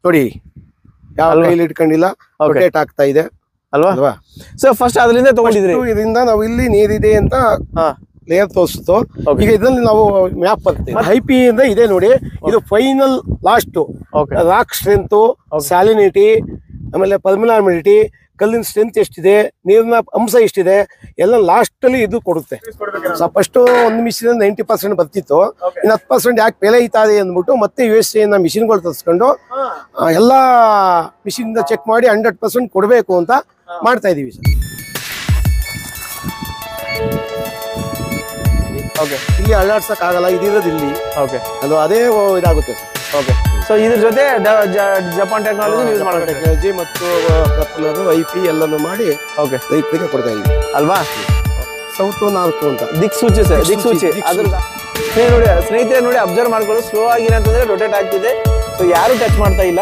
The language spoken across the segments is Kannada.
ನೋಡಿ ಯಾವ ಅಲ್ವಾ? ಕೈಲಿ ಇಟ್ಕೊಂಡಿಲ್ಲ Okay. ರೊಟೇಟ್ ಆಗ್ತಾ ಇದೆ ಅಲ್ವಾ ಅಲ್ವಾ ಸೊ ಫಸ್ಟ್ ಅದರಿಂದ ತಗೊಂಡಿದ್ರಿ First ಇದರಿಂದ ನಾವು ಇಲ್ಲಿ ನೀರಿದೆ ಅಂತ ಹಾ ಲೇಯರ್ ತೋರಿಸ್ತು Okay. ಈಗ ಇದರಲ್ಲಿ ನಾವು ಮ್ಯಾಪ್ ಬರ್ತೇವೆ ಹೈ ಪಿ ಇಂದ ಇದೆ ನೋಡಿ ಇದು final last okay rock strength salinity ಆಮೇಲೆ ಪರ್ಮಿನಾಮಿಲಿಟಿ ಕಲ್ಲಿನ ಸ್ಟ್ರೆಂತ್ ಎಷ್ಟಿದೆ ನೀರಿನ ಅಂಶ ಎಷ್ಟಿದೆ ಎಲ್ಲ ಲಾಸ್ಟ್ ಅಲ್ಲಿ ಇದು ಕೊಡುತ್ತೆ ಫಸ್ಟ್ ಒಂದು ಮಿಷಿನ್ ನೈಂಟಿ ಪರ್ಸೆಂಟ್ ಬರ್ತಿತ್ತು ಇನ್ನು ಹತ್ತು ಪರ್ಸೆಂಟ್ ಯಾಕೆ ಬೆಲೆ ಐತಾ ಇದೆ ಅಂದ್ಬಿಟ್ಟು ಮತ್ತೆ ಯು ಎಸ್ ಎ ಮಿಷಿನ್ಗಳು ತರಿಸ್ಕೊಂಡು ಆ, ಎಲ್ಲಾ ಮಿಷಿನ್ ಚೆಕ್ ಮಾಡಿ ಹಂಡ್ರೆಡ್ ಪರ್ಸೆಂಟ್ ಕೊಡಬೇಕು ಅಂತ ಮಾಡ್ತಾ ಇದೀವಿ ಸರ್ ಓಕೆ ಇಲ್ಲಿ ಅಳ್ಳಾಡ್ಸಕ್ ಆಗಲ್ಲ ಇದಿರೋದು ಇಲ್ಲಿ ಓಕೆ ಅದು ಅದೇ ಓ- ಇದಾಗುತ್ತೆ ಸರ್ ಓಕೆ ಸೊ ಇದ್ರ ಜೊತೆ ಡ- ಜ- ಜಪಾನ್ ಟೆಕ್ನಾಲಜಿ ಯೂಸ್ ಮಾಡ್ಬೇಕು ಟೆಕ್ನಾಲಜಿ ಮತ್ತು ಪ್ರಪಲರ್ ಐ ಪಿ ಎಲ್ಲಾನು ಮಾಡಿ ಓಕೆ ರೈತರಿಗೆ ಕೊಡ್ತಾ ಇದೀವಿ ಅಲ್ವಾ ಸೌತ್ ನಾಲ್ಕು ಅಂತ ದಿಕ್ಸೂಚಿ ಸರ್ ದಿಕ್ಸೂಚಿ, ದಿಕ್ಸೂಚಿ ಅದ್ರ ಸ್ನೇಹಿತರೆ ನೋಡಿ ಸ್ನೇಹಿತರೆ ನೋಡಿ ಅಬ್ಸರ್ವ್ ಮಾಡ್ಕೊಳ್ಳಿ ಸ್ಲೋ ಆಗಿದೆ ಅಂತಂದ್ರೆ ರೊಟೇಟ್ ಆಗ್ತಿದೆ ಸೊ ಯಾರು ಟಚ್ ಮಾಡ್ತಾ ಇಲ್ಲ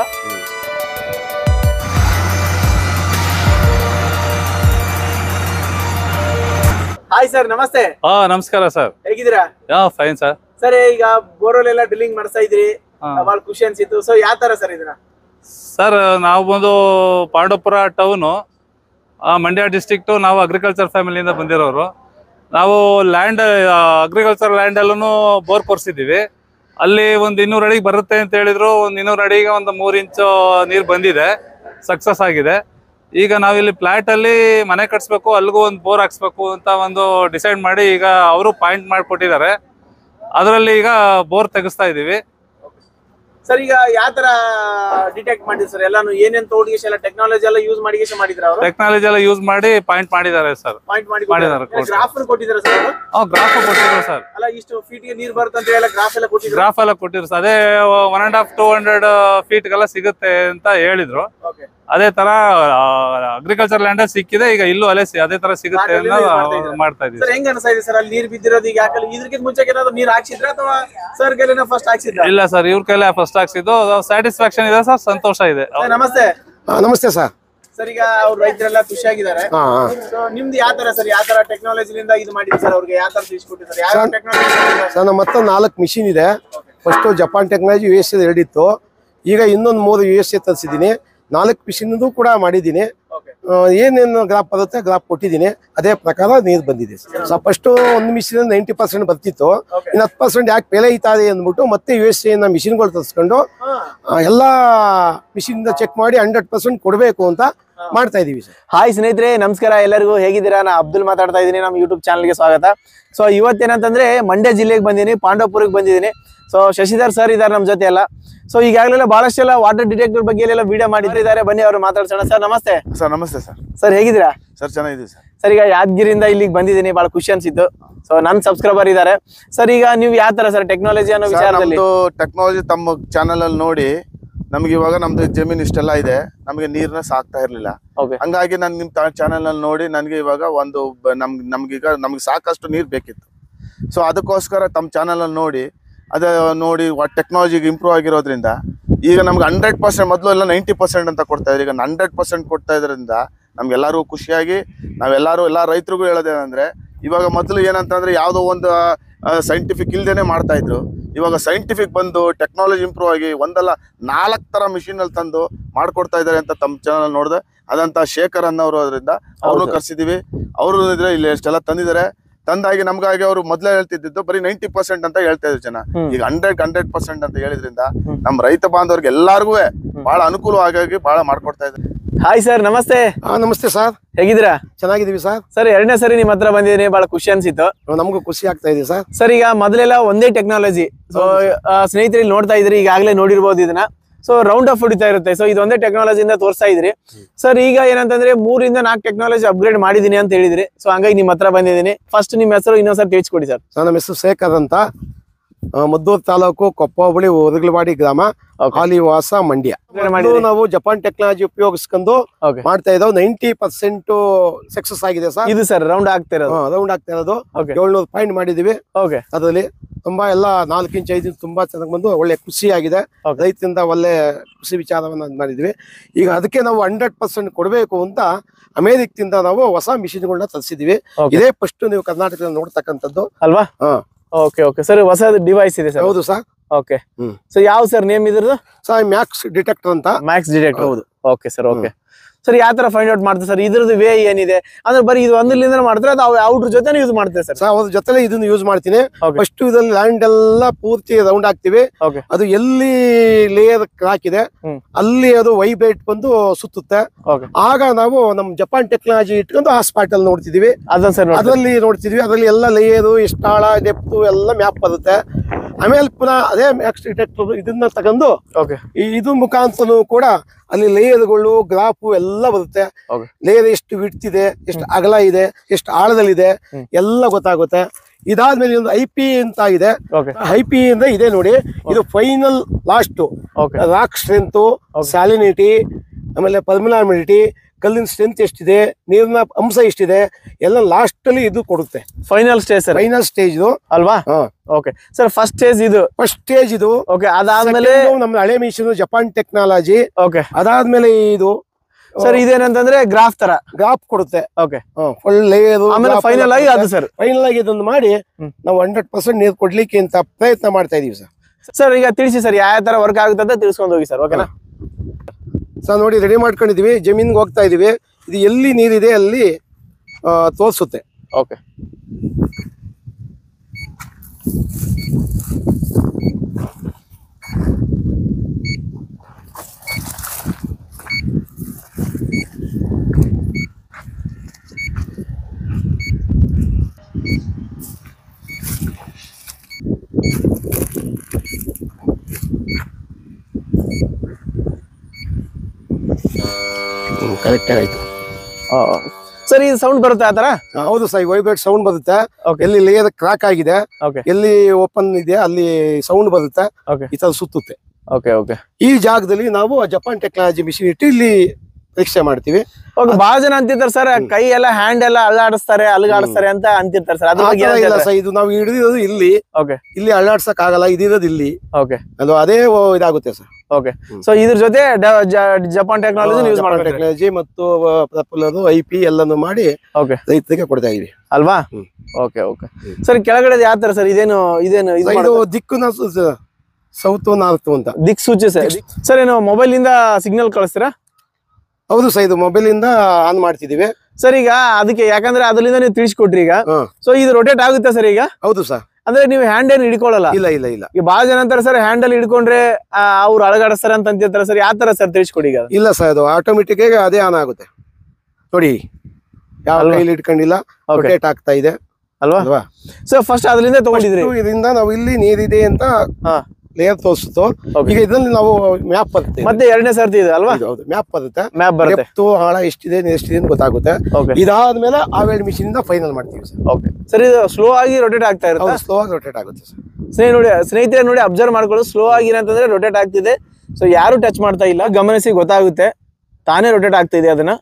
ಹಾಯ್ ಸರ್ ನಮಸ್ತೆ ಹಾ ನಮಸ್ಕಾರ ಸರ್ ಹೇಗಿದ್ದೀರಾ ಯಾ ಫೈನ್ ಸರ್ ಸರ್ ಈಗ ಬೋರ್ವೆಲ್ ಎಲ್ಲ ಡ್ರಿಲ್ಲಿಂಗ್ ಮಾಡಿಸ್ತಾ ಇದ್ರಿ ಹಾ. ಬಹಳ ಖುಷಿ ಅನ್ಸಿತ್ತು ಸೊ ಯಾವ ತರ ಸರ್ ಇದನ್ನ ಸರ್ ನಾವು ಬಂದು ಪಾಂಡವಪುರ ಟೌನು ಮಂಡ್ಯ ಡಿಸ್ಟಿಕ್ಟು ನಾವು ಅಗ್ರಿಕಲ್ಚರ್ ಫ್ಯಾಮಿಲಿಯಿಂದ ಬಂದಿರೋರು ನಾವು ಲ್ಯಾಂಡ್ ಅಗ್ರಿಕಲ್ಚರ್ ಲ್ಯಾಂಡಲ್ಲೂ ಬೋರ್ ಕೊರ್ಸಿದ್ದೀವಿ ಅಲ್ಲಿ ಒಂದು ಇನ್ನೂರು ಅಡಿಗೆ ಬರುತ್ತೆ ಅಂತ ಹೇಳಿದ್ರು ಒಂದು ಇನ್ನೂರು ಅಡಿಗೆ ಒಂದು ಮೂರು ಇಂಚು ನೀರು ಬಂದಿದೆ ಸಕ್ಸಸ್ ಆಗಿದೆ ಈಗ ನಾವಿಲ್ಲಿ ಫ್ಲ್ಯಾಟಲ್ಲಿ ಮನೆ ಕಟ್ಸ್ಬೇಕು ಅಲ್ಲಿಗೂ ಒಂದು ಬೋರ್ ಹಾಕ್ಸ್ಬೇಕು ಅಂತ ಒಂದು ಡಿಸೈಡ್ ಮಾಡಿ ಈಗ ಅವರು ಪಾಯಿಂಟ್ ಮಾಡಿಕೊಟ್ಟಿದ್ದಾರೆ ಅದರಲ್ಲಿ ಈಗ ಬೋರ್ ತೆಗಿಸ್ತಾ ಇದ್ದೀವಿ ಸರ್ ಈಗ ಯಾವ ತರ ಡಿಟೆಕ್ಟ್ ಮಾಡಿದ್ರಿ ಸರ್ ಎಲ್ಲಾನು ಏನೇನ್ ತೋಡ್ಗಿಸ್ ಎಲ್ಲ ಟೆಕ್ನಾಲಜಿ ಎಲ್ಲ ಯೂಸ್ ಮಾಡಿ ಮಾಡಿದ್ರ ಅವರು ಟೆಕ್ನಾಲಜಿ ಎಲ್ಲ ಯೂಸ್ ಮಾಡಿ ಪಾಯಿಂಟ್ ಮಾಡಿದ್ದಾರೆ ಸರ್ ಪಾಯಿಂಟ್ ಮಾಡಿ ಮಾಡಿದ್ದಾರೆ, ಕೊಡ್ತಾರೆ. ಗ್ರಾಫ್ ಕೊಟ್ಟಿದ್ದಾರೆ ಸರ್ ಅವರು ಹಾಂ ಗ್ರಾಫ್ ಕೊಟ್ಟಿದ್ರು ಸರ್ ಅಲ್ಲ ಇಷ್ಟು ಫೀಟ್ ಗೆ ನೀರ್ ಬರುತ್ತೆ ಅಂತ ಹೇಳಿ ಗ್ರಾಫ್ ಎಲ್ಲ ಕೊಟ್ಟಿದ್ರು ಗ್ರಾಫ್ ಎಲ್ಲ ಕೊಟ್ಟಿದ್ರು ಸರ್ ಅದೇ one and half two hundred ಫೀಟ್ಗೆಲ್ಲ ಸಿಗುತ್ತೆ ಅಂತ ಹೇಳಿದ್ರು ಓಕೆ ಅದೇ ತರ ಅಗ್ರಿಕಲ್ಚರ್ ಲ್ಯಾಂಡ್ ಸಿಕ್ಕಿದೆ ಈಗ ಇಲ್ಲೂ ಅಲ್ಲೇ ಸಿ- ಅದೇ ತರ ಸಿಗುತ್ತೆ ಅದ್ರಲ್ಲಿ ಅನ್ನೋ use ಮಾಡ್ತಾ ಇದ್ದಾರೆ. ಮಾಡ್ತಾ ಇದೀವಿ ಸರ್ ಹೆಂಗ್ ಅನ್ಸ್ತಾ ಇದೆ ಸರ್ ಅಲ್ಲಿ ನೀರ್ ಬಿದ್ದಿರೋದು ಈಗ ಯಾಕಲ್ಲ ಇದ್ರಕ್ಕಿಂತ ಮುಂಚೆ ಏನಾದ್ರು ನೀರ್ ಹಾಕ್ಸಿದ್ರ ಅಥವಾ ಸರ್ ಕೈಲಿನ ಫಸ್ಟ್ ಹಾಕ್ಸಿದ್ರ ಇಲ್ಲ ಸರ್ ಇವ್ರ ಕೈಲೇ ಫಸ್ಟ್ ಹಾಕ್ಸಿದ್ದು ಸ್ಯಾಟಿಸ್ಫ್ಯಾಕ್ಷನ್ ಇದೆ ಸರ್ ಸಂತೋಷ ಇದೆ ಸರ್ ನಮಸ್ತೆ ಆ, ನಮಸ್ತೆ ಸರ್ ಸರ್ ಈಗ ಅವ್ರ ರೈತರೆಲ್ಲ ಖುಷಿಯಾಗಿದ್ದಾರೆ ಹಾ ಹಾ. ಸೊ ನಿಮ್ದು ಯಾವ ತರ ಸರ್ ಯಾವ ತರ ಟೆಕ್ನಾಲಜಿಲಿಂದ ಇದು ಮಾಡಿದ್ರಿ ಸರ್ ಅವ್ರಿಗೆ ಯಾವ ತರ ತಿಳಿಸ್ಕೊಟ್ಟಿದ್ದಾರೆ ಯಾವ ಸರ್- ಟೆಕ್ನಾಲಜಿ ಸರ್ ನಮ್ಮ ಹತ್ರ ನಾಲ್ಕು ಮಿಷಿನ್ ಇದೆ first Japan technology U S A ಎರಡಿತ್ತು ಈಗ ಇನ್ನೊಂದು ಮೂರು ಯು ಎಸ್ ಎ ತರಿಸಿದ್ದೀನಿ ನಾಲ್ಕು ಮಿಷಿನ್ದು ಕೂಡ ಮಾಡಿದ್ದೀನಿ ಓಕೆ ಆ, ಏನೇನು ಗ್ರಾಪ್ ಬರುತ್ತೆ ಗ್ರಾಪ್ ಕೊಟ್ಟಿದ್ದೀನಿ ಅದೇ ಪ್ರಕಾರ ನೀರು ಬಂದಿದೆ ಸೊ ಫಸ್ಟು ಒಂದು ಮಿಷಿನ್ ನೈಂಟಿ ಪರ್ಸೆಂಟ್ ಬರ್ತಿತ್ತು Okay. ಇನ್ನು ಹತ್ತು ಪರ್ಸೆಂಟ್ ಯಾಕೆ ಬೆಲೆ ಐತಾ ಇದೆ ಅಂದ್ಬಿಟ್ಟು ಮತ್ತೆ ಯು ಎಸ್ ಎ ಮಿಷಿನ್ಗಳು ತರಿಸ್ಕೊಂಡು ಹಾ ಆ, ಎಲ್ಲಾ ಮಿಷಿನ್ ಚೆಕ್ ಮಾಡಿ ಹಂಡ್ರೆಡ್ ಪರ್ಸೆಂಟ್ ಕೊಡಬೇಕು ಅಂತ ಮಾಡ್ತಾ ಇದೀವಿ ಸರ್ ಹಾಯ್ ಸ್ನೇಹಿತರೆ ನಮಸ್ಕಾರ ಎಲ್ಲರಿಗೂ ಹೇಗಿದ್ದೀರಾ ನಾ ಅಬ್ದುಲ್ ಮಾತಾಡ್ತಾ ಇದ್ದೀನಿ ನಮ್ಮ ಯೂಟ್ಯೂಬ್ ಚಾನಲ್ಗೆ ಸ್ವಾಗತ ಸೊ ಇವತ್ತೇನಂತಂದ್ರೆ ಮಂಡ್ಯ ಜಿಲ್ಲೆಗೆ ಬಂದಿದ್ದೀನಿ ಪಾಂಡವಪುರಕ್ಕೆ ಬಂದಿದ್ದೀನಿ ಸೊ ಶಶಿಧರ್ ಸರ್ ಇದ್ದಾರೆ ನಮ್ಮ ಜೊತೆ ಎಲ್ಲ ಸೊ ಈಗಾಗಲೇ ಬಹಳಷ್ಟೆಲ್ಲ ವಾಟರ್ ಡಿಟೆಕ್ಟರ್ ಬಗ್ಗೆ ಎಲ್ಲ ವಿಡಿಯೋ ಮಾಡಿದ್ದಾರೆ ಬನ್ನಿ ಅವ್ರು ಮಾತಾಡ್ಸೋಣ ಸರ್ ನಮಸ್ತೆ ಸರ್ ನಮಸ್ತೆ ಸರ್ ಸರ್ ಹೇಗಿದ್ದೀರಾ ಸರ್ ಚೆನ್ನಾಗಿದ್ದೀವಿ ಸರ್ ಸರ್ ಈಗ ಯಾದಗಿರಿಯಿಂದ ಇಲ್ಲಿಗೆ ಬಂದಿದ್ದೀನಿ ಬಹಳ ಖುಷಿ ಅನ್ಸಿತ್ತು ಸೊ ನನ್ನ ಸಬ್ಸ್ಕ್ರೈಬರ್ ಇದ್ದಾರೆ ಸರ್ ಈಗ ನೀವು ಯಾವ ತರ ಸರ್ ಟೆಕ್ನಾಲಜಿ ಅನ್ನೋ ಸರ್ ವಿಚಾರದಲ್ಲಿ ನಮ್ದು ಟೆಕ್ನಾಲಜಿ ತಮ್ಮ ಚಾನಲ್ ಅಲ್ಲಿ ನೋಡಿ ನಮ್ಗೆ ಇವಾಗ ನಮ್ದು ಜಮೀನ್ ಇಷ್ಟೆಲ್ಲ ಇದೆ ನಮಗೆ ನೀರ್ನ ಸಾಕ್ತಾ ಇರ್ಲಿಲ್ಲ ಓಕೆ ಹಂಗಾಗಿ ನಾನು ನಿಮ್ಮ ಚಾನಲ್ ಅಲ್ಲಿ ನೋಡಿ ನನಗೆ ಇವಾಗ ಒಂದು ಬ- ನಮ್ಗೆ ನಮ್ಗೀಗ ನಮ್ಗೆ ಸಾಕಷ್ಟು ನೀರು ಬೇಕಿತ್ತು ಸೊ ಅದಕ್ಕೋಸ್ಕರ ತಮ್ಮ ಚಾನಲ್ ಅಲ್ಲಿ ನೋಡಿ ಅದ ನೋಡಿ ಟೆಕ್ನಾಲಜಿಗೆ ಇಂಪ್ರೂವ್ ಆಗಿರೋದ್ರಿಂದ ಈಗ ನಮ್ಗೆ ಹಂಡ್ರೆಡ್ ಪರ್ಸೆಂಟ್ ಮೊದಲು ಎಲ್ಲ ನೈಂಟಿ ಪರ್ಸೆಂಟ್ ಅಂತ ಕೊಡ್ತಾ ಇದ್ರು ಈಗ ಹಂಡ್ರೆಡ್ ಪರ್ಸೆಂಟ್ ಕೊಡ್ತಾ ಇದ್ರಿಂದ ನಮ್ಗೆಲ್ಲರೂ ಖುಷಿಯಾಗಿ ನಾವೆಲ್ಲರೂ ಎಲ್ಲ ರೈತರಿಗೂ ಹೇಳೋದೇನಂದ್ರೆ ಇವಾಗ ಮೊದಲು ಏನಂತಂದ್ರೆ ಯಾವುದೋ ಒಂದು ಸೈಂಟಿಫಿಕ್ ಇಲ್ದೇನೆ ಮಾಡ್ತಾ ಇದ್ರು ಇವಾಗ ಸೈಂಟಿಫಿಕ್ ಬಂದು ಟೆಕ್ನಾಲಜಿ ಇಂಪ್ರೂವ್ ಆಗಿ ಒಂದಲ್ಲ ನಾಲ್ಕು ತರ ಮಿಷಿನ್ ಅಲ್ಲಿ ತಂದು ಮಾಡ್ಕೊಡ್ತಾ ಇದ್ದಾರೆ ಅಂತ ತಮ್ಮ ಚಾನಲ್ ನೋಡಿದೆ ಅದಂತ ಶೇಖರ್ ಅನ್ನೋರು ಅದರಿಂದ ಅವ್ರನ್ನೂ ಹೌದು. ಕರ್ಸಿದೀವಿ ಅವರು ಇದ್ರೆ ಇಲ್ಲಿ ಎಷ್ಟೆಲ್ಲ ತಂದಿದ್ದಾರೆ ತಂದಾಗಿ ನಮ್ಗಾಗಿ ಅವರು ಮೊದಲೇ ಹೇಳ್ತಿದ್ದು ಬರೀ ನೈಂಟಿ ಪರ್ಸೆಂಟ್ ಅಂತ ಹೇಳ್ತಾ ಇದ್ರು ಜನ ಹ್ಮ್. ಈಗ ಹಂಡ್ರೆಡ್ ಹಂಡ್ರೆಡ್ ಪರ್ಸೆಂಟ್ ಅಂತ ಹೇಳಿದ್ರಿಂದ ಹ್ಮ್. ನಮ್ಮ ರೈತ ಬಾಂಧವ್ರಿಗೆ ಎಲ್ಲಾರ್ಗೂ ಬಹಳ ಅನುಕೂಲವಾಗಿ ಬಹಳ ಮಾಡ್ಕೊಡ್ತಾ ಇದ್ದಾರೆ ಹಾಯ್ ಸರ್ ನಮಸ್ತೆ ಹಾ ನಮಸ್ತೆ ಸರ್ ಹೇಗಿದ್ದೀರಾ ಚೆನ್ನಾಗಿದ್ದೀವಿ ಸರ್ ಸರ್ ಎರಡನೇ ಸರಿ ನಿಮ್ಮ ಹತ್ರ ಬಂದಿದ್ದೀನಿ ಬಹಳ ಖುಷಿ ಅನ್ಸಿತ್ತು ನಮಗೂ ಖುಷಿ ಆಗ್ತಾ ಇದೆ ಸರ್ ಸರ್ ಈಗ ಮೊದಲೆಲ್ಲ ಒಂದೇ ಟೆಕ್ನಾಲಜಿ ಸೊ ಸ್ನೇಹಿತರು ಇಲ್ಲಿ ನೋಡ್ತಾ ಇದ್ರಿ ಈಗಾಗಲೇ ನೋಡಿರ್ಬೋದು ಇದನ್ನ ಸೊ ರೌಂಡ್ ಆಫ್ ಹೊಡಿತಾ ಇರುತ್ತೆ ಸೊ ಇದು ಒಂದೇ ಟೆಕ್ನಾಲಜಿಯಿಂದ ತೋರಿಸ್ತಾ ಇದ್ರಿ ಸರ್ ಈಗ ಏನಂತಂದ್ರೆ ಮೂರಿಂದ ನಾಲ್ಕು ಟೆಕ್ನಾಲಜಿ ಅಪ್ಗ್ರೇಡ್ ಮಾಡಿದೀನಿ ಅಂತ ಹೇಳಿದ್ರಿ ಸೊ ಹಂಗಾಗಿ ನಿಮ್ಮ ಹತ್ರ ಬಂದಿದ್ದೀನಿ ಫಸ್ಟ್ ನಿಮ್ಮ ಹೆಸರು ಇನ್ನೊಂದ್ಸರಿ ತಿಳಿಸ್ಕೊಡಿ ಸರ್ ಸರ್ ನಮ್ಮ ಹೆಸರು ಶೇಖರ್ ಅಂತ ಆ, ಮದ್ದೂರು ತಾಲೂಕು ಕೊಪ್ಪ ಹೋಬಳಿ ಉದಗಲವಾಡಿ ಗ್ರಾಮ Okay. ಹಾಲಿವಾಸ ಮಂಡ್ಯ ಮಾಡಿದ್ರಿ. ಮೊದ್ಲು ನಾವು ಜಪಾನ್ ಟೆಕ್ನಾಲಜಿ ಉಪಯೋಗಿಸ್ಕೊಂಡು ಓಕೆ ಮಾಡ್ತಾ ಇದ್ದಾವೆ ನೈಂಟಿ ಪರ್ಸೆಂಟ್ ಸಕ್ಸಸ್ ಆಗಿದೆ ಸರ್ ಇದು ಸರ್ ರೌಂಡ್ ಆಗ್ತಿರೋದು ರೌಂಡ್ ಆಗ್ತಾ ಇರೋದು ಓಕೆ ಏಳ್ನೂರು ಪಾಯಿಂಟ್ ಮಾಡಿದೀವಿ ಓಕೆ ಅದರಲ್ಲಿ ತುಂಬಾ ಎಲ್ಲ ನಾಲ್ಕು ಇಂಚ್ ಐದು ಇಂಚ್ ತುಂಬಾ ಚೆನ್ನಾಗಿ ಬಂದು ಒಳ್ಳೆ ಖುಷಿ ಆಗಿದೆ Okay. ರೈತರಿಂದ ಒಳ್ಳೆ ಖುಷಿ ವಿಚಾರವನ್ನ ಅದ್ ಮಾಡಿದ್ವಿ ಈಗ ಅದಕ್ಕೆ ನಾವು ಹಂಡ್ರೆಡ್ ಪರ್ಸೆಂಟ್ ಕೊಡಬೇಕು ಅಂತ ಅಮೇರಿಕದಿಂದ ನಾವು ಹೊಸ ಮಿಷಿನ್ಗಳನ್ನ ತರಿಸಿದ್ವಿ Okay. ಇದೇ ಫಸ್ಟ್ ನೀವು ಕರ್ನಾಟಕದಲ್ಲಿ ನೋಡ್ತಕ್ಕಂಥದ್ದು ಅಲ್ವಾ ಹಾ ಓಕೆ ಓಕೆ ಸರ್ ಹೊಸ ಡಿವೈಸ್ ಇದೆ ಸರ್ ಹೌದು ಸರ್ ಓಕೆ ಹ್ಮ್. ಸೊ ಯಾವ ಸರ್ ನೇಮ್ ಇದ್ರದ್ದು ಸೊ ಮ್ಯಾಕ್ಸ್ ಡಿಟೆಕ್ಟರ್ ಅಂತ ಮ್ಯಾಕ್ಸ್ ಡಿಟೆಕ್ಟ್ ಹೌದು ಓಕೆ ಸರ್ ಓಕೆ ಸರ್ ಯಾವ ತರ ಫೈಂಡ್ ಔಟ್ ಮಾಡ್ತಾರೆ ಸರ್ ಇದ್ರದ್ದು ವೇ ಏನಿದೆ ಅಂದ್ರೆ ಬರೀ ಇದು ಒಂದ್ರಿಂದ ಮಾಡ್ತಾರೆ ಅದು ಅವ್ರ ಜೊತೆನೇ ಯೂಸ್ ಮಾಡ್ತಾರೆ ಸರ್ ಸೊ ಅದ್ರ ಜೊತೆಲೆ ಇದನ್ನ ಯೂಸ್ ಮಾಡ್ತೀನಿ Okay. ಫಸ್ಟ್ ಇದ್ರಲ್ಲಿ ಲ್ಯಾಂಡ್ ಎಲ್ಲ ಪೂರ್ತಿ ರೌಂಡ್ ಹಾಕ್ತಿವಿ ಓಕೆ ಅದು ಎಲ್ಲಿ ಲೇಯರ್ ಹಾಕಿದೆ ಹ್ಮ್. ಅಲ್ಲಿ ಅದು ವೈಬ್ರೇಟ್ ಬಂದು ಸುತ್ತುತ್ತೆ ಓಕೆ ಆಗ ನಾವು ನಮ್ ಜಪಾನ್ ಟೆಕ್ನಾಲಜಿ ಇಟ್ಕೊಂಡು ಆ ಸ್ಪಾಟ್ ಅಲ್ಲಿ ನೋಡ್ತಿದೀವಿ ಅದನ್ನ ಸರ್ ನೋಡಿ ಅದರಲ್ಲಿ ನೋಡ್ತಿದ್ವಿ ಅದರಲ್ಲಿ ಎಲ್ಲ ಲೇಯರು ಎಷ್ಟು ಆಳ ಡೆಪ್ತು ಎಲ್ಲ ಮ್ಯಾಪ್ ಬರುತ್ತೆ ಆಮೇಲೆ ಪುನಃ ಅದೇ ಮ್ಯಾಕ್ಸ್ ಡಿಟೆಕ್ಟರ್ ಇದನ್ನ ತಗೊಂಡು ಓಕೆ ಈ ಇದು ಮುಖಾಂತರನು ಕೂಡ ಅಲ್ಲಿ ಲೇಯರ್ಗಳು ಗ್ರಾಫು ಎಲ್ಲ ಬರುತ್ತೆ Okay. ಲೇಯರ್ ಎಷ್ಟು ವಿಡ್ತಿದೆ ಎಷ್ಟು ಅಗಲ ಇದೆ ಎಷ್ಟು ಆಳದಲ್ಲಿದೆ ಹ್ಮ್. ಎಲ್ಲ ಗೊತ್ತಾಗುತ್ತೆ ಇದಾದ್ಮೇಲೆ ಒಂದು ಐ ಪಿ ಅಂತ ಇದೆ ಓಕೆ ಐ ಪಿ ಇಂದ ಇದೆ ನೋಡಿ ಇದು final last okay rock strength salinity ಆಮೇಲೆ ಪಲ್ಮಿನಾಮಿಡಿಟಿ ಕಲ್ಲಿನ ಸ್ಟ್ರೆಂತ್ ಎಷ್ಟಿದೆ ನೀರಿನ ಅಂಶ ಎಷ್ಟಿದೆ ಎಲ್ಲ ಲಾಸ್ಟ್ ಅಲ್ಲಿ ಇದು ಕೊಡುತ್ತೆ final stage sir final stage ಇದು ಅಲ್ವಾ ಓಕೆ ಸರ್ ಫಸ್ಟ್ ಸ್ಟೇಜ್ ಇದು ಫಸ್ಟ್ ಸ್ಟೇಜ್ ಇದು ಓಕೆ ಅದಾದ್ಮೇಲೆ Second ನಮ್ಮ ಹಳೆ ಮಿಷನ್ ಜಪಾನ್ ಟೆಕ್ನಾಲಜಿ ಓಕೆ ಅದಾದ್ಮೇಲೆ ಇದು ಸರ್ ಇದೇನಂತಂದ್ರೆ ಗ್ರಾಫ್ ತರ ಗ್ರಾಫ್ ಕೊಡುತ್ತೆ ಓಕೆ ಫುಲ್ ಲೇಯರ್ ಆಮೇಲೆ ಫೈನಲ್ ಆಗಿ ಅದು ಸರ್ ಫೈನಲ್ ಆಗಿ ಇದನ್ನು ಮಾಡಿ ಹ್ಮ್. ನಾವು ಹಂಡ್ರೆಡ್ ಪರ್ಸೆಂಟ್ ನೀರು ಕೊಡ್ಲಿಕ್ಕೆ ಅಂತ ಪ್ರಯತ್ನ ಮಾಡ್ತಾ ಇದೀವಿ ಸರ್ ಸರ್ ಈಗ ತಿಳಿಸಿ ಸರ್ ಯಾವ ತರ ವರ್ಕ್ ಆಗುತ್ತೆ ಅಂತ ತಿಳಿಸ್ಕೊಂಡು ಹೋಗಿ ಸರ್ ಓಕೆನಾ ಸರ್ ನೋಡಿ ರೆಡಿ ಮಾಡ್ಕೊಂಡಿದೀವಿ ಜಮೀನ್ಗೆ ಹೋಗ್ತಾ ಇದೀವಿ ಇದು ಎಲ್ಲಿ ನೀರಿದೆ ಅಲ್ಲಿ ಆ, ತೋರ್ಸುತ್ತೆ ಓಕೆ ಕರೆಕ್ಟ್ ಆಯ್ತು ಸರ್ ಇದು ಸೌಂಡ್ ಬರುತ್ತೆ ಆ ತರ ಆ, ಹೌದು ಸರ್ ವೈಬ್ರೇಟ್ ಸೌಂಡ್ ಬರುತ್ತೆ Okay. ಎಲ್ಲಿ ಲೇಯರ್ ಕ್ರಾಕ್ ಆಗಿದೆ ಓಕೆ ಎಲ್ಲಿ ಓಪನ್ ಇದೆ ಅಲ್ಲಿ ಸೌಂಡ್ ಬರುತ್ತೆ ಓಕೆ ಈ ತರ ಸುತ್ತುತ್ತೆ ಓಕೆ ಓಕೆ ಈ ಜಾಗದಲ್ಲಿ ನಾವು ಜಪಾನ್ ಟೆಕ್ನಾಲಜಿ ಮಿಷಿನ್ ಇಟ್ಟು ಇಲ್ಲಿ ಪರೀಕ್ಷೆ ಮಾಡ್ತೀವಿ ಓಕೆ ಬಹಳ ಜನ ಅಂತಿರ್ತಾರೆ ಸರ್ ಕೈ ಎಲ್ಲ ಹ್ಯಾಂಡ್ ಎಲ್ಲ ಅಲ್ಲಾಡಿಸ್ತಾರೆ ಅಲ್ಗಾಡಿಸ್ತಾರೆ ಅಂತ ಅಂತಿರ್ತಾರೆ ಸರ್ ಅದ್ರ ಆ ಬಗ್ಗೆ ತರ ಇಲ್ಲ ಸರ್ ಇದು ನಾವು ಹಿಡಿದಿರೋದು ಇಲ್ಲಿ ಓಕೆ ಇಲ್ಲಿ ಅಳ್ಳಾಡ್ಸಕ್ ಆಗಲ್ಲ ಇದಿರೋದು ಇಲ್ಲಿ ಓಕೆ ಅದು ಅದೇ ಓ, ಇದಾಗುತ್ತೆ ಸರ್ ಓಕೆ ಸೊ ಇದ್ರ ಜೊತೆ ಡ- ಜ- ಜಪಾನ್ ಟೆಕ್ನಾಲಜಿ ಯೂಸ್ ಮಾಡ್ತಾರೆ ಟೆಕ್ನಾಲಜಿ ಮತ್ತು ಪ್ರಪುಲರು ಐ ಪಿ ಎಲ್ಲಾನು ಮಾಡಿ ಓಕೆ ರೈತರಿಗೆ ಕೊಡ್ತಾ ಇದೀವಿ ಅಲ್ವಾ ಹ್ಮ್. ಓಕೆ ಓಕೆ ಸರ್ ಕೆಳಗಡೆ ಯಾವ ತರ ಸರ್ ಇದೇನು ಇದೇನು ಇದು ಇದು ಮಾಡೋದು? ದಿಕ್ಕು ಸೌತ್ ನಾರ್ತ್ ಅಂತ ದಿಕ್ ಸೂಚಿ ಸರ್ ಸರ್ ಏನು ಮೊಬೈಲ್ ಇಂದ ಸಿಗ್ನಲ್ ಕಳಿಸ್ತೀರಾ ಹೌದು ಸರ್ ಇದು ಮೊಬೈಲ್ ಇಂದ ಆನ್ ಮಾಡ್ತಿದೀವಿ ಸರ್ ಈಗ ಅದಕ್ಕೆ ಯಾಕಂದ್ರೆ ಅದರಿಂದ ನೀವು ತಿಳಿಸ್ಕೊಟ್ರಿ ಈಗ ಹಾ ಸೊ ಇದು ರೊಟೇಟ್ ಆಗುತ್ತೆ ಸರ್ ಈಗ ಹೌದು ಸರ್ ಅಂದ್ರೆ ನೀವು ಹ್ಯಾಂಡ್ ಏನು ಹಿಡ್ಕೊಳ್ಳಲ್ಲ ಇಲ್ಲ ಇಲ್ಲ ಇಲ್ಲ ಈಗ ಬಹಳ ಜನ ಅಂತಾರೆ ಸರ್ ಹ್ಯಾಂಡಲ್ ಹಿಡ್ಕೊಂಡ್ರೆ ಅವ್ರು ಅಳಗಾಡಿಸ್ತಾರೆ ಅಂತ ಅಂತಿರ್ತಾರೆ ಸರ್ ಯಾವ ತರ ಸರ್ ತಿಳಿಸ್ಕೊಡಿ ಈಗ ಇಲ್ಲ ಸರ್ ಅದು ಆಟೋಮೆಟಿಕ್ ಆಗಿ ಅದೇ ಆನ್ ಆಗುತ್ತೆ ನೋಡಿ ಯಾವ ಅಲ್ವಾ? ಕೈಲಿ ಇಟ್ಕೊಂಡಿಲ್ಲ Okay. ರೊಟೇಟ್ ಆಗ್ತಾ ಇದೆ ಅಲ್ವಾ ಅಲ್ವಾ ಸೊ ಫಸ್ಟ್ ಅದರಿಂದ ತಗೊಂಡಿದ್ರಿ First ಇದರಿಂದ ನಾವು ಇಲ್ಲಿ ನೀರಿದೆ ಅಂತ ಹಾ ಲೇಯರ್ ತೋರಿಸುತ್ತೋ Okay. ಈಗ ಇದರಲ್ಲಿ ನಾವು ಮ್ಯಾಪ್ ಬರುತ್ತೆ ಇದು. ಮತ್ತೆ ಎರಡನೇ ಸರ್ತಿ ಇದೆ ಅಲ್ವಾ ಇದು ಹೌದು ಮ್ಯಾಪ್ ಬರುತ್ತೆ ಮ್ಯಾಪ್ ಬರುತ್ತೆ ಡೆಪ್ತು ಆಳ ಎಷ್ಟಿದೆ ಎಷ್ಟಿದೆ ಅಂತ ಗೊತ್ತಾಗುತ್ತೆ ಓಕೆ ಇದಾದ್ಮೇಲೆ ಆವೇಳ್ ಮಿಷಿನ್ ಇಂದ ಫೈನಲ್ ಮಾಡ್ತೀವಿ ಸರ್ ಓಕೆ ಸರ್ ಇದು ಸ್ಲೋ ಆಗಿ ರೊಟೇಟ್ ಆಗ್ತಾ ಇರುತ್ತೆ ಹೌದು ಸ್ಲೋ ಆಗಿ ರೊಟೇಟ್ ಆಗುತ್ತೆ ಸರ್ ಸ್ನೇಹ ನೋಡಿ ಸ್ನೇಹಿತರೆ ನೋಡಿ ಅಬ್ಸರ್ವ್ ಮಾಡ್ಕೊಳ್ಳಿ ಸ್ಲೋ ಆಗಿ ಏನಂತಂದ್ರೆ ರೊಟೇಟ್ ಆಗ್ತಿದೆ ಸೊ ಯಾರು ಟಚ್ ಮಾಡ್ತಾ ಇಲ್ಲ ಗಮನಿಸಿ ಗೊತ್ತಾಗುತ್ತೆ ತಾನೇ ರೊಟೇಟ್ ಆಗ್ತಿದೆ ಅದನ್ನ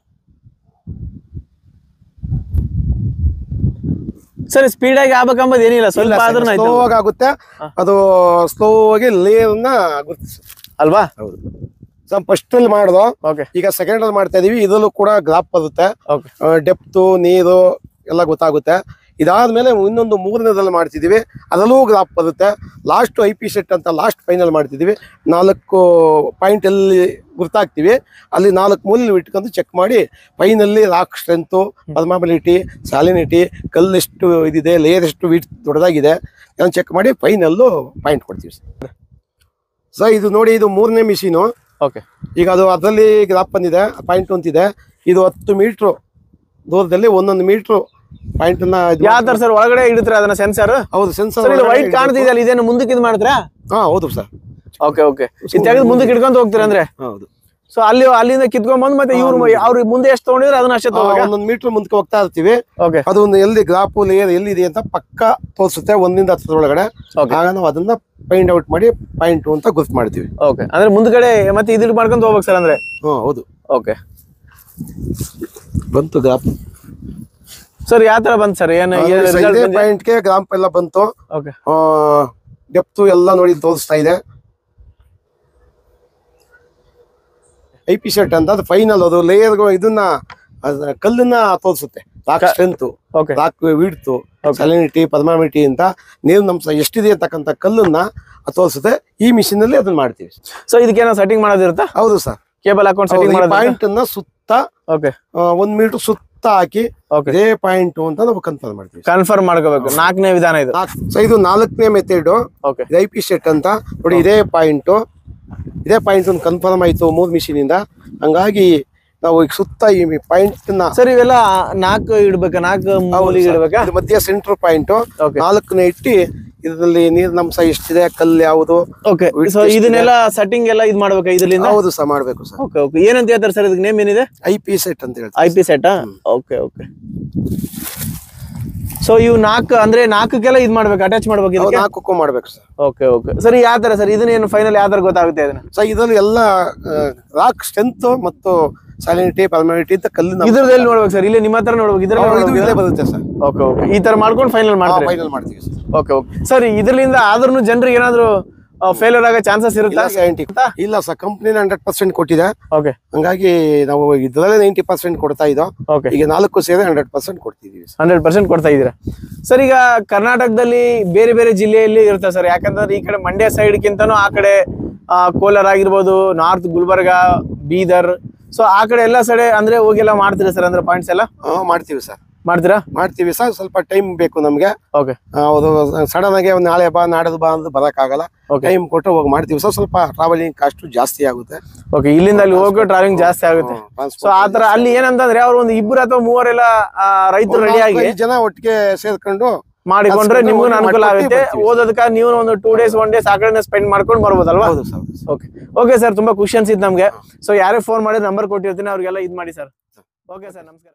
ಸರ್ ಸ್ಪೀಡ್ ಆಗಿ ಆಗ್ಬೇಕಂಬುದು ಏನಿಲ್ಲ ಸ್ವಲ್ಪ ಆದ್ರೂ ಸ್ಲೋ ಆಗಿ ಆಗುತ್ತೆ ಅದು ಸ್ಲೋ ಆಗಿ ಲೇಯರ್ ನ ಗುರುತಿಸುತ್ತೆ ಅಲ್ವಾ ಹೌದು ಸರ್ ಫಸ್ಟ್ ಅಲ್ಲಿ ಮಾಡೋದು ಓಕೆ ಈಗ ಸೆಕೆಂಡ್ ಅಲ್ಲಿ ಮಾಡ್ತಾ ಇದೀವಿ ಇದರಲ್ಲೂ ಕೂಡ ಗ್ರಾಪ್ ಬರುತ್ತೆ ಓಕೆ ಡೆಪ್ತು ನೀರು ಎಲ್ಲ ಗೊತ್ತಾಗುತ್ತೆ ಇದಾದ್ಮೇಲೆ ಇನ್ನೊಂದು ಮೂರನೇದಲ್ಲಿ ಮಾಡ್ತಿದೀವಿ ಅದರಲ್ಲೂ ಗ್ರಾಪ್ ಬರುತ್ತೆ ಲಾಸ್ಟ್ ಐ ಪಿ ಸೆಟ್ ಅಂತ ಲಾಸ್ಟ್ ಫೈನಲ್ ಮಾಡ್ತಿದೀವಿ ನಾಲ್ಕು ಪಾಯಿಂಟ್ ಎಲ್ಲಿ ಗುರ್ತಾಗ್ತೀವಿ ಅಲ್ಲಿ ನಾಲ್ಕು ಮೂಲೆಯಲ್ಲಿ ಇಟ್ಕೊಂಡು ಚೆಕ್ ಮಾಡಿ finally rock strength permeability salinity ಕಲ್ಲು ಎಷ್ಟು ಇದಿದೆ ಲೇಯರ್ ಎಷ್ಟು ವಿಟ್ ದೊಡ್ಡದಾಗಿದೆ ಅದನ್ನು ಚೆಕ್ ಮಾಡಿ ಫೈನಲ್ಲು ಪಾಯಿಂಟ್ ಕೊಡ್ತೀವಿ ಸರ್ ಸೊ ಇದು ನೋಡಿ ಇದು ಮೂರನೇ ಮಿಷಿನು ಓಕೆ ಈಗ ಅದು ಅದರಲ್ಲಿ ಗ್ರಾಪ್ ಬಂದಿದೆ ಪಾಯಿಂಟ್ ಅಂತಿದೆ ಇದು ಹತ್ತು ಮೀಟ್ರು ದೂರದಲ್ಲಿ ಒಂದೊಂದು ಮೀಟ್ರು ಪಾಯಿಂಟ್ ಅನ್ನ ಇದು ಯಾವ ತರ ಸರ್ ಒಳಗಡೆ ಇಡ್ತೀರಾ ಅದನ್ನ ಸೆನ್ಸರ್ ಹೌದು ಸೆನ್ಸರ್ ಸರ್ ಇಲ್ಲಿ ವೈಟ್ ಕಾಣ್ತಿದೆಯಲ್ಲ ಇದೇನು ಮುಂದಕ್ಕೆ ಇದು ಮಾಡ್ತೀರಾ ಹಾ ಹೌದು ಸರ್ ಓಕೆ ಓಕೆ ಇದು ತೆಗೆದು ಮುಂದಕ್ಕೆ ಇಟ್ಕೊಂತ ಹೋಗ್ತೀರಾ ಅಂದ್ರೆ ಹೌದು ಸೊ ಅಲ್ಲಿ ಅಲ್ಲಿಂದ ಕಿತ್ಕೊಂಡ್ ಬಂದು ಮತ್ತೆ ಇವ್ರು ಅವ್ರು ಮುಂದೆ ಎಷ್ಟು ತಗೊಂಡಿದ್ರೆ ಅದನ್ನ ಅಷ್ಟೇ ಆ, ತಗೋಗ ಒಂದೊಂದು ಮೀಟರ್ ಮುಂದಕ್ಕೆ ಹೋಗ್ತಾ ಇರ್ತೀವಿ ಓಕೆ ಅದು ಒಂದು ಎಲ್ಲಿ ಗ್ರಾಪು ಲೇಯರ್ ಎಲ್ಲಿದೆ ಅಂತ ಪಕ್ಕ ತೋರಿಸುತ್ತೆ ಒಂದಿಂದ ಹತ್ತರೊಳಗಡೆ Okay. ಆಗ ನಾವು ಅದನ್ನ ಫೈಂಡ್ ಔಟ್ ಮಾಡಿ ಪಾಯಿಂಟ್ ಅಂತ ಗುರ್ತು ಮಾಡ್ತೀವಿ ಓಕೆ ಅಂದ್ರೆ ಮುಂದ್ಗಡೆ ಮತ್ತೆ ಇದ್ರ ಮಾಡ್ಕೊಂತ ಹೋಗ್ಬೇಕು ಸರ್ ಅಂದ್ರೆ ಹ್ಮ್ ಹೌದು ಓಕೆ ಬಂತು ಗ್ರಾಪ್ ಸರ್ ಯಾವ ತರ ಬಂತು ಸರ್ ಏನು ಇದೇ ಪಾಯಿಂಟ್ಗೆ ಗ್ರಾಪ್ ಎಲ್ಲ ಬಂತು ಓಕೆ ಡೆಪ್ತು ಎಲ್ಲ ನೋಡಿ ತೋರಿಸ್ತಾ ಇದೆ ಐ ಪಿ ಶರ್ಟ್ ಅಂತ ಅದು ಫೈನಲ್ ಅದು ಲೇಯರ್ ಇದನ್ನ ಅದ್ ಕಲ್ಲನ್ನ ತೋರಿಸುತ್ತೆ rock strength okay rock width Okay. Salinity ಪದ್ಮಾಮಿಟಿ ಅಂತ ನೀರಿನ ಅಂಶ ಎಷ್ಟಿದೆ ಅಂತಕ್ಕಂಥ ಕಲ್ಲನ್ನ ಅದು ತೋರಿಸುತ್ತೆ ಈ ಮಿಷಿನ್ ಅಲ್ಲಿ ಅದನ್ನ ಮಾಡ್ತೀವಿ ಸೊ ಇದಕ್ಕೇನೋ ಸೆಟ್ಟಿಂಗ್ ಮಾಡೋದಿರುತ್ತಾ ಹೌದು ಸರ್ ಕೇಬಲ್ ಹಾಕೊಂಡು ಸೆಟ್ಟಿಂಗ್ ಮಾಡೋದು ಪಾಯಿಂಟ್ ಅನ್ನ ಸುತ್ತ ಓಕೆ ಆ, ಒಂದ್ ಮೀಟರ್ ಸುತ್ತ ಹಾಕಿ ಓಕೆ ಇದೇ ಪಾಯಿಂಟ್ ಅಂತ ನಾವು ಕನ್ಫರ್ಮ್ ಮಾಡ್ತೀವಿ ಕನ್ಫರ್ಮ್ ಮಾಡ್ಕೋಬೇಕು ನಾಲ್ಕನೇ ವಿಧಾನ ಇದು ಸೊ ಇದು ನಾಲ್ಕನೇ method okay I P set ಅಂತ ನೋಡಿ ಇದೇ ಪಾಯಿಂಟ್ ಇದೇ ಪಾಯಿಂಟ್ ಒಂದು ಕನ್ಫರ್ಮ್ ಆಯ್ತು ಮೂರ್ ಮಿಷಿನ್ ಇಂದ ಹಂಗಾಗಿ ನಾವು ಈಗ ಸುತ್ತ ಈ ಪಾಯಿಂಟ್ ನ ಸರ್ ಇವೆಲ್ಲ ನಾಲ್ಕು ಇಡ್ಬೇಕಾ ನಾಲ್ಕು ಮೂಲಿಗೆ ಇಡ್ಬೇಕಾ ಇದು ಮಧ್ಯ ಸೆಂಟರ್ ಪಾಯಿಂಟ್ ಓಕೆ ನಾಲ್ಕನೇ ಇಟ್ಟು ಇದರಲ್ಲಿ ನೀರಿನ ಅಂಶ ಎಷ್ಟಿದೆ ಕಲ್ಲು ಯಾವುದು ಓಕೆ ಸೊ ಇದನ್ನೆಲ್ಲ ಸೆಟ್ಟಿಂಗ್ ಎಲ್ಲ ಇದು ಮಾಡ್ಬೇಕಾ ಇದರಿಂದ ಹೌದು ಸಹ ಮಾಡ್ಬೇಕು ಸರ್ ಓಕೆ ಓಕೆ ಏನಂತ ಹೇಳ್ತಾರೆ ಸರ್ ಇದಕ್ಕೆ ನೇಮ್ ಏನಿದೆ ಐ ಪಿ ಸೆಟ್ ಅಂತ ಐ ಹೇಳ್ತೀವಿ P set okay okay so ಇವು ನಾಲ್ಕು ಅಂದ್ರೆ ನಾಲ್ಕಕ್ಕೆಲ್ಲ ಇದು ಮಾಡ್ಬೇಕು ಅಟ್ಯಾಚ್ ಮಾಡ್ಬೇಕು ನಾವು ಇದಕ್ಕೆ ನಾಲ್ಕಕ್ಕೂ ಮಾಡ್ಬೇಕು ಸರ್ ಓಕೆ ಓಕೆ ಸರ್ ಯಾವ ತರ ಸರ್ ಇದನ್ನೇನು ಫೈನಲ್ ಯಾವ ತರ ಗೊತ್ತಾಗುತ್ತೆ ಇದನ್ನ ಸೊ ಇದರಲ್ಲಿ ಎಲ್ಲ ರಾಕ್ ಸ್ಟ್ರೆಂತ್ ಮತ್ತು ಸಾಲಿನಿಟಿ ಪರ್ಮನಿಟಿ ಅಂತ ಕಲ್ಲಿನ ಇದ್ರದಲ್ಲಿ ನೋಡ್ಬೇಕು ಸರ್ ಇಲ್ಲಿ ನಿಮ್ಮ ಹತ್ರ ನೋಡ್ಬೇಕು ಹೌದು, ಇದು ಇಲ್ಲೇ ಇದ್ರಲ್ಲಿ ಬರುತ್ತೆ ಸರ್ ಓಕೆ ಓಕೆ ಈ ತರ ಮಾಡ್ಕೊಂಡು ಫೈನಲ್ ಮಾಡ್ತಾರೆ ಫೈನಲ್ ಮಾಡ್ತೀವಿ ಸರ್ ಓಕೆ ಓಕೆ ಸರ್ ಇದರಿಂದ ಆದ್ರೂ ಜನರಿಗೆ ಏನಾದ್ರು ಫೇಲ್ಯೂರ್ ಆಗೋ ಚಾನ್ಸಸ್ ಇರುತ್ತಾ ಗ್ಯಾರಂಟಿ ಇಲ್ಲ ಸರ್ ಕಂಪ್ನಿನ ಹಂಡ್ರೆಡ್ ಪರ್ಸೆಂಟ್ ಕೊಟ್ಟಿದೆ ಓಕೆ ಹಂಗಾಗಿ ನಾವು ಇದರಲ್ಲೇ ನೈಂಟಿ ಪರ್ಸೆಂಟ್ ಕೊಡ್ತಾ ಇದ್ದೋ ಓಕೆ ಈಗ ನಾಲ್ಕು ಸೇರಿ ಹಂಡ್ರೆಡ್ ಪರ್ಸೆಂಟ್ ಕೊಡ್ತಿದೀವಿ ಸರ್ ಹಂಡ್ರೆಡ್ ಪರ್ಸೆಂಟ್ ಕೊಡ್ತಾ ಇದ್ದೀರಾ ಸರ್ ಈಗ ಕರ್ನಾಟಕದಲ್ಲಿ ಬೇರೆ ಬೇರೆ ಜಿಲ್ಲೆಯಲ್ಲಿ ಇರುತ್ತೆ ಸರ್ ಯಾಕಂತಂದ್ರೆ ಈ ಕಡೆ ಮಂಡ್ಯ ಸೈಡ್ಗಿಂತನೂ ಆ ಕಡೆ ಆ, ಕೋಲಾರ ಆಗಿರ್ಬೋದು ನಾರ್ತ್ ಗುಲ್ಬರ್ಗ ಬೀದರ್ ಸೊ ಆ ಕಡೆ ಎಲ್ಲ ಸಡೆ ಅಂದ್ರೆ ಹೋಗೆಲ್ಲ ಮಾಡ್ತೀರಾ ಸರ್ ಅಂದ್ರೆ ಪಾಯಿಂಟ್ಸ್ ಎಲ್ಲ ಹಾ, ಮಾಡ್ತೀವಿ ಸರ್ ಮಾಡ್ತೀರಾ ಮಾಡ್ತೀವಿ ಸರ್ ಸ್ವಲ್ಪ ಟೈಮ್ ಬೇಕು ನಮ್ಗೆ ಓಕೆ ಆ, ಅದು ಸಡನ್ ಆಗಿ ಒಂದು ನಾಳೆ ಬಾ ನಾಡದು ಬಾ ಅಂತ ಬರಕ್ಕಾಗಲ್ಲ Okay. ಟೈಮ್ ಕೊಟ್ಟು ಹೋಗಿ ಮಾಡ್ತೀವಿ ಸರ್ ಸ್ವಲ್ಪ ಟ್ರಾವೆಲಿಂಗ್ ಕಾಸ್ಟ್ ಜಾಸ್ತಿ ಆಗುತ್ತೆ ಓಕೆ ಇಲ್ಲಿಂದ ಅಲ್ಲಿ ಹೋಗೋ ಟ್ರಾವೆಲಿಂಗ್ ಜಾಸ್ತಿ ಆಗುತ್ತೆ ಹ್ಮ್, transport ಸೊ ಆ ತರ ಅಲ್ಲಿ ಏನಂತಂದ್ರೆ ಅವ್ರು ಒಂದು ಇಬ್ಬರು ಅಥವಾ ಮೂವರೆಲ್ಲ ಆ, ರೈತರು ಒಂದು ರೆಡಿ ಆಗಿ ನಾಲ್ಕೈದು ಜನ ಒಟ್ಟಿಗೆ ಸೇರ್ಕೊಂಡು ಮಾಡಿಕೊಂಡ್ರೆ ಹಸ್ಕೊಂಡು ನಿಮ್ಗೂ ಹೋಗಿ ಅನುಕೂಲ ಮಾಡ್ಕೊಂಡು ಆಗುತ್ತೆ ಬರ್ತೀವಿ. ಓದೋದಕ್ಕೆ ನೀವು ಒಂದು ಟೂ ಡೇಸ್ ಒನ್ ಡೇಸ್ ಆ ಕಡೆ ಸ್ಪೆಂಡ್ ಮಾಡ್ಕೊಂಡು ಬರ್ಬೋದಲ್ವಾ ಹೌದು ಸರ್ ಓಕೆ ಓಕೆ ಸರ್ ತುಂಬಾ ಖುಷಿ ಅನ್ಸಿತ್ತು ನಮ್ಗೆ ಸೊ ಯಾರೇ ಫೋನ್ ಮಾಡಿ ನಂಬರ್ ಕೊಟ್ಟಿರ್ತೀನಿ ಅವ್ರಿಗೆಲ್ಲ ಇದು ಮಾಡಿ ಸರ್ ಓಕೆ ಸರ್ ನಮಸ್ಕಾರ